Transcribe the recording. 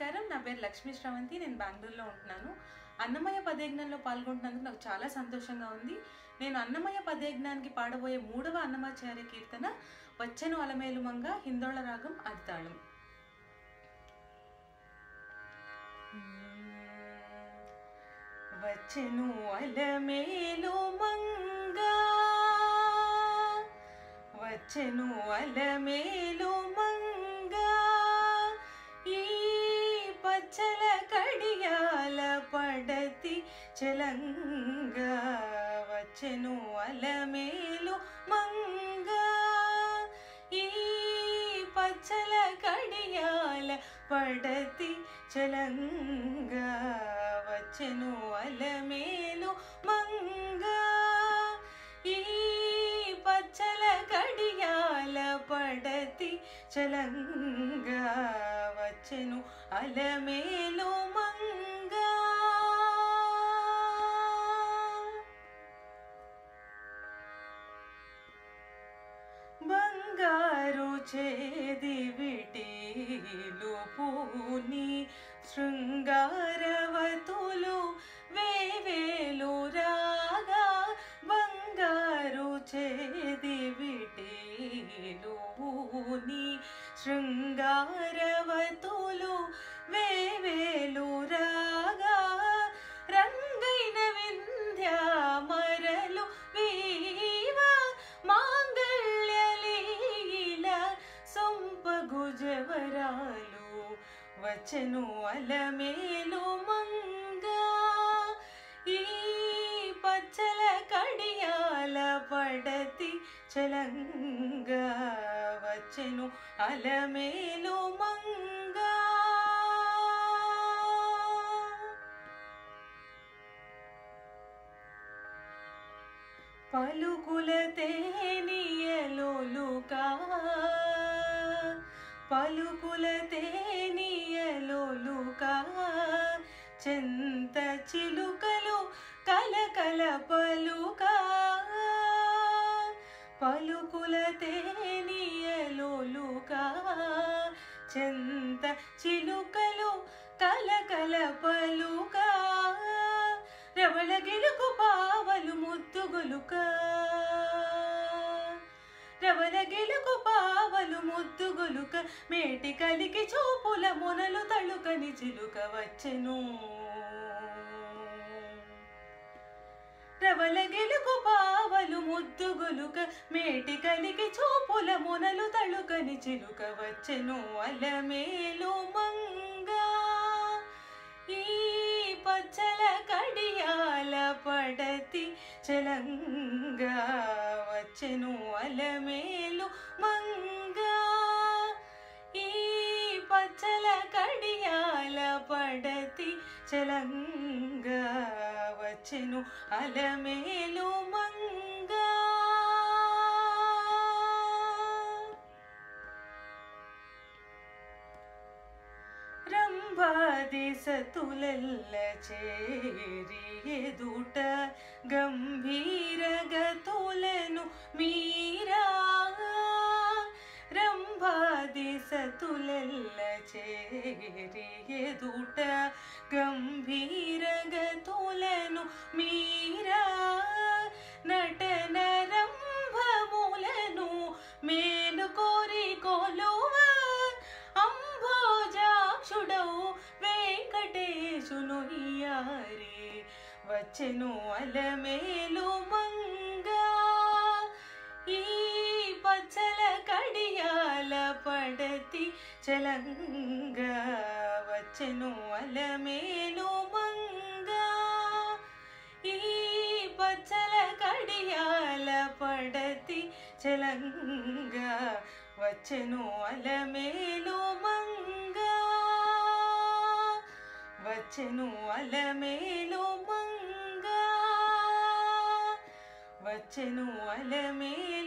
నమస్కారం నా పేరు లక్ష్మీ శ్రవంతి నేను బెంగళూరులో ఉంటున్నాను అన్నమయ్య పదయజ్ఞంలో పాల్గొంటున్నందుకు నాకు చాలా సంతోషంగా ఉంది నేను అన్నమయ్య పదయజ్ఞానికి పాడబోయే మూడవ అన్నమాచార్య కీర్తన వచ్చెను అలమేలుమంగ హిందోళ రాగం అద్దాళం వచ్చెను అలమేలు మంగా వచ్చెను అలమేలు మంగా ఈ పచ్చల కడియాల పడతి చలంగా వచ్చెను అలమేలు మంగా ఈ పచ్చల కడియాల పడతి చలంగా వచ్చెను అలమేలు మంగా ఈ పచ్చల కడియాల పడతి చలంగా వచ్చెను అలమేలు మంగా బంగారు చేది విటీలు పూని శృంగారవతులు వేవేలు రాగా బంగారు చేది విటీలు పూని శృంగారవతులు వేవేలు రాగా రంగైన వింధ్య మరలు వీవ మాంగళ్యలీల సొంపగుజవరాలు వచ్చెను అలమేలు మంగా ఈ పచ్చల కడియాల పడతి చలంగా వచ్చెను అలమేలు మంగా పలుకుల తేనియలోలుకా పలుకుల తేనియలోలుకా చెంత చిలుకలు కలకల పలుకా పలుకుల తేనియలోలుకా చెంత చిలుకలు కలకల పలుకా రవళ గిలుకు పావలు ముద్దుగొలుక రవల గెలుకు పావలు ముద్దుగొలుక మేటి కలికి చూపుల మొనలు తళుకని చిలుక వచ్చెను రవల గెలుకు పావలు ముద్దుగొలుక మేటి కలికి చూపుల మొనలు తళుకని చిలుక వచ్చెను అలమేలు మంగా ఈ పచ్చల కడియాల పడతి చలంగా వచ్చెను అలమేలు మంగా ఈ పచ్చల కడియాల పడతి చలంగా వచ్చెను అలమేలు మంగా రంభాది సతులెల్ల చేరి ఎదుట గంభీర గతులను మీరా రంభాది సతులెల్ల చేరి ఎదుట గంభీర గతులను మీరా నటన రంభములను మేలు కోరి కొలువా అంభోజాక్షుడవు వెంకటేశును ఇయారే వచ్చెను అలమేలు మంగా ఈ పచ్చల కడియాల పడతి చలంగా వచ్చెను అలమేలు మంగా ఈ పచ్చల కడియాల పడతి చలంగా వచ్చెను అలమేలు మంగా వచ్చెను అలమేలు మంగా వచ్చెను అలమేలు